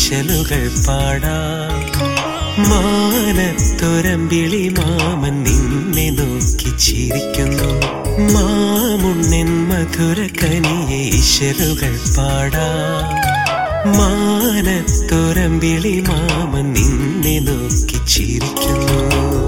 ഈശലുകൾ പാടാം മാനത്തൊരമ്പിളി മാമൻ നിന്നെ നോക്കി ചിരിക്കുന്നു മാമുണ്ണൻ മധുര കനിയെ ഈശലുകൾ പാടാം മാനത്തൊരമ്പിളി മാമൻ നിന്നെ നോക്കി ചിരിക്കുന്നു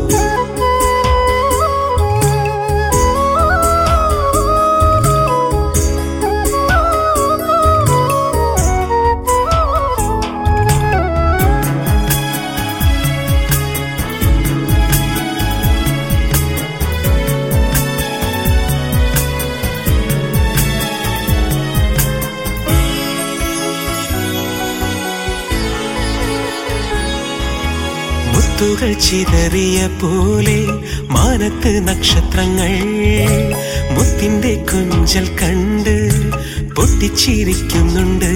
മുത്തുകൾ ചിതറിയ പോലെ മാനത്ത് നക്ഷത്രങ്ങൾ മുത്തിന്റെ കുഞ്ചൽ കണ്ട് പൊട്ടിച്ചിരിക്കുന്നുണ്ട്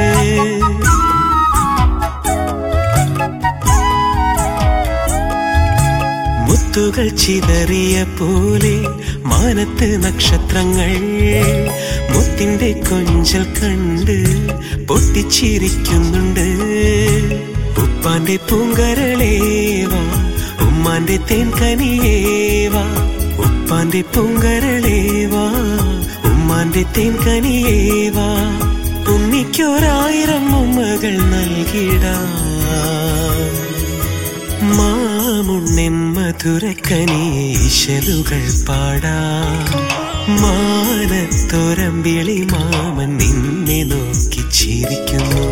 മുത്തുകൾ ചിതറിയ പോലെ മാനത്ത് നക്ഷത്രങ്ങൾ മുത്തിന്റെ കൊഞ്ചൽ കണ്ട് പൊട്ടിച്ചിരിക്കുന്നുണ്ട് ഉപ്പാന്റെ പൂങ്കരളേവാ ഉമ്മാന്റെ തേൻകനിയേവാ ഉപ്പാന്റെ പൂങ്കരളേവാ ഉമ്മാന്റെ തേൻകനിയേവാ ഉണ്ണിക്കൊരായിരം ഉമ്മകൾ നൽകിടാം മാമുണ്ണൻ മധുരക്കനിയെ ഈശലുകൾ പാടാം മാനത്തൊരമ്പിളി മാമൻ നിന്നെ നോക്കി ചിരിക്കുന്നു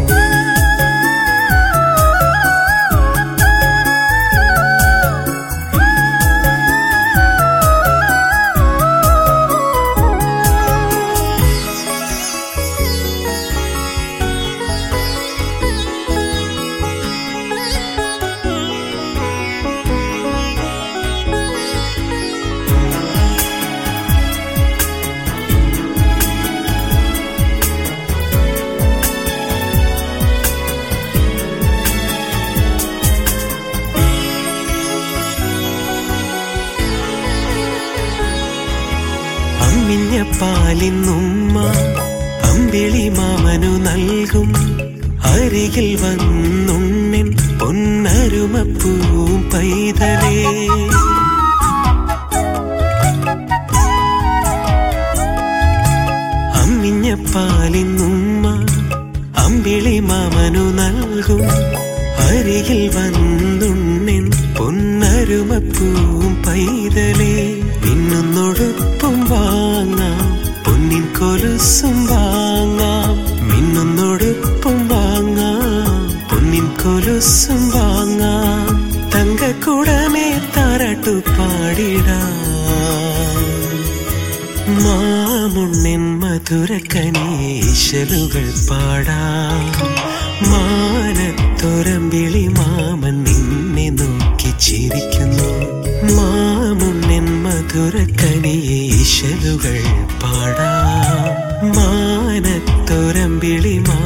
അമ്മിഞ്ഞ പാലിന്നുമ്മ അമ്പിളി മാമനു നൽകും അരികിൽ വന്നുണ്ണൻ പൊന്നരുമപ്പൂവും പൈതലേ അമ്മിഞ്ഞ പാലിന്നുമ്മ അമ്പിളി മാമനു നൽകും അരികിൽ വന്നുണ്ണൻ പൊന്നരുമപ്പൂവും പൈതലേ മിന്നുന്നൊടുപ്പും വാങ്ങാം പൊന്നിൻ കൊലുസും വാങ്ങാം മിന്നുന്നൊടുപ്പും വാങ്ങാം പൊന്നിൻ കൊലുസും വാങ്ങാം തങ്കക്കുടമേ താരാട്ടു പാടിടാം മാമുണ്ണൻ മധുരക്കനിയെ ഈശലുകൾ പാടാം മാനത്തൊരമ്പിളി മാമൻ നിന്നെ നോക്കി ചിരിക്കുന്നു മാമുണ്ണൻ മധുരക്കനിയെ ഈശലുകൾ പാടാം മാനത്തൊരമ്പിളി മാ